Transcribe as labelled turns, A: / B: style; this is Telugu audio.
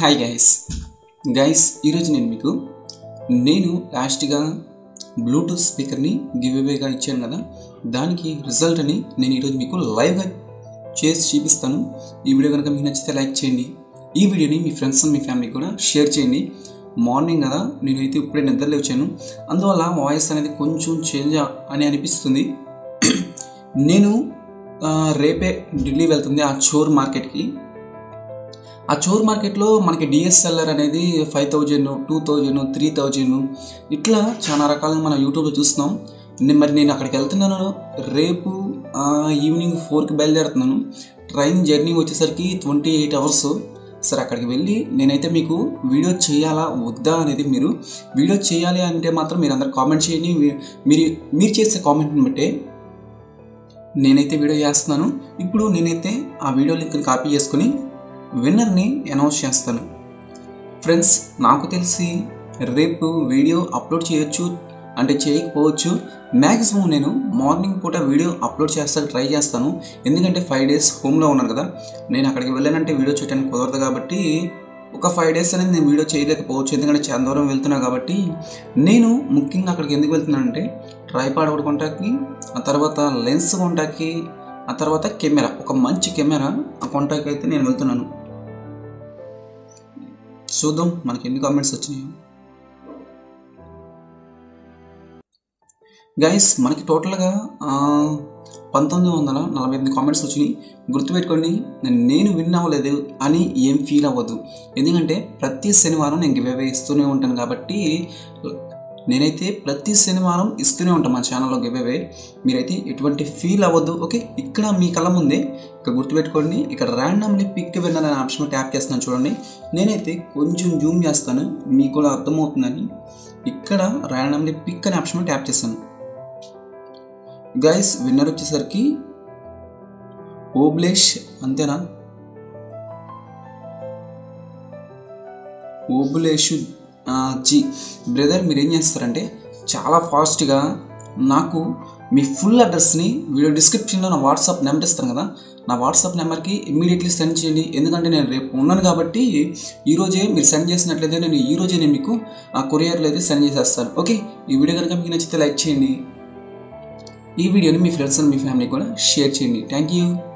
A: హాయ్ గైస్ గైస్ ఈరోజు నేను మీకు నేను లాస్ట్గా బ్లూటూత్ స్పీకర్ని గివ్ అవేగా ఇచ్చాను కదా దానికి రిజల్ట్ అని నేను ఈరోజు మీకు లైవ్గా చేసి చూపిస్తాను ఈ వీడియో కనుక మీకు నచ్చితే లైక్ చేయండి ఈ వీడియోని మీ ఫ్రెండ్స్ మీ ఫ్యామిలీ కూడా షేర్ చేయండి మార్నింగ్ కదా నేనైతే ఇప్పుడే నిద్రలో వచ్చాను అందువల్ల వాయిస్ అనేది కొంచెం చేంజ్ అని అనిపిస్తుంది నేను ఆ, రేపే ఢిల్లీ వెళ్తుంది ఆ చోర్ మార్కెట్కి ఆ చోర్ మార్కెట్లో మనకి డిఎస్ఎల్ఆర్ అనేది five thousand two thousand three thousand ఇట్లా చాలా రకాలుగా మనం యూట్యూబ్లో చూస్తున్నాం నేను మరి నేను అక్కడికి వెళ్తున్నాను రేపు ఆ, ఈవినింగ్ ఫోర్కి బయలుదేరుతున్నాను ట్రైన్ జర్నీ వచ్చేసరికి ట్వంటీ ఎయిట్ అవర్స్ సరే అక్కడికి వెళ్ళి నేనైతే మీకు వీడియో చేయాలా వద్దా అనేది మీరు వీడియో చేయాలి అంటే మాత్రం మీరు అందరు కామెంట్ చేయండి మీ- మీరు మీరు చేసే కామెంట్ని బట్టే నేనైతే వీడియో చేస్తున్నాను ఇప్పుడు నేనైతే ఆ వీడియో లింక్ని కాపీ చేసుకుని విన్నర్ని అనౌన్స్ చేస్తాను ఫ్రెండ్స్ నాకు తెలిసి రేపు వీడియో అప్లోడ్ చేయొచ్చు అంటే చేయకపోవచ్చు మ్యాక్సిమం నేను మార్నింగ్ పూట వీడియో అప్లోడ్ చేస్తాను ట్రై చేస్తాను ఎందుకంటే ఫైవ్ డేస్ హోమ్లో ఉన్నాను కదా నేను అక్కడికి వెళ్ళానంటే వీడియో చేయడానికి కుదరదు కాబట్టి ఒక ఫైవ్ డేస్ అనేది నేను వీడియో చేయలేకపోవచ్చు ఎందుకంటే చాలా దూరం వెళ్తున్నా కాబట్టి నేను ముఖ్యంగా అక్కడికి ఎందుకు వెళ్తున్నానంటే ట్రైపాడ్ ఒకటి కొంటాకి ఆ తర్వాత లెన్స్ కొంటాకి ఆ తర్వాత కెమెరా ఒక మంచి కెమెరా ఆ కొంటాకి అయితే నేను వెళ్తున్నాను చూద్దాం మనకి ఎన్ని కామెంట్స్ వచ్చినాయో గైస్ మనకి టోటల్గా ఆ, పంతొమ్మిది వందల నలభై ఎనిమిది కామెంట్స్ వచ్చినాయి గుర్తుపెట్టుకోండి నేను విన్ అవ్వలేదు అని ఏం ఫీల్ అవ్వద్దు ఎందుకంటే ప్రతి శనివారం నేను గివ్ అవే ఇస్తూనే ఉంటాను కాబట్టి నేనైతే ప్రతి శనివారం ఇస్తూనే ఉంటాను మా ఛానల్లో గివ్ అవే మీరైతే ఎటువంటి ఫీల్ అవ్వద్దు ఓకే ఇక్కడ మీ కళ్ళ ముందే ఇక్కడ గుర్తుపెట్టుకోండి ఇక్కడ ర్యాండమ్లీ పిక్ విన్నర్ అనే ఆప్షన్ ట్యాప్ చేస్తున్నాను చూడండి నేనైతే కొంచెం జూమ్ చేస్తాను మీకు కూడా అర్థమవుతుందని ఇక్కడ ర్యాండమ్లీ పిక్ అనే ఆప్షన్ ట్యాప్ చేస్తాను గైస్ విన్నర్ వచ్చేసరికి ఓబ్లేష్ అంతేనా ఓబులేషు ఆ, జీ బ్రదర్ మీరు ఏం చేస్తారంటే చాలా ఫాస్ట్గా నాకు మీ ఫుల్ అడ్రస్ని వీడియో డిస్క్రిప్షన్లో నా వాట్సాప్ నెంబర్ ఇస్తాను కదా నా వాట్సాప్ నెంబర్కి ఇమ్మీడియట్లీ సెండ్ చేయండి ఎందుకంటే నేను రేపు ఉన్నాను కాబట్టి ఈరోజే మీరు సెండ్ చేసినట్లయితే నేను ఈరోజే నేను మీకు ఆ కొరియర్లో అయితే సెండ్ చేసేస్తాను ఓకే ఈ వీడియో కనుక మీకు నచ్చితే లైక్ చేయండి ఈ వీడియోని మీ ఫ్రెండ్స్ అండ్ మీ ఫ్యామిలీ కూడా షేర్ చేయండి థ్యాంక్ యూ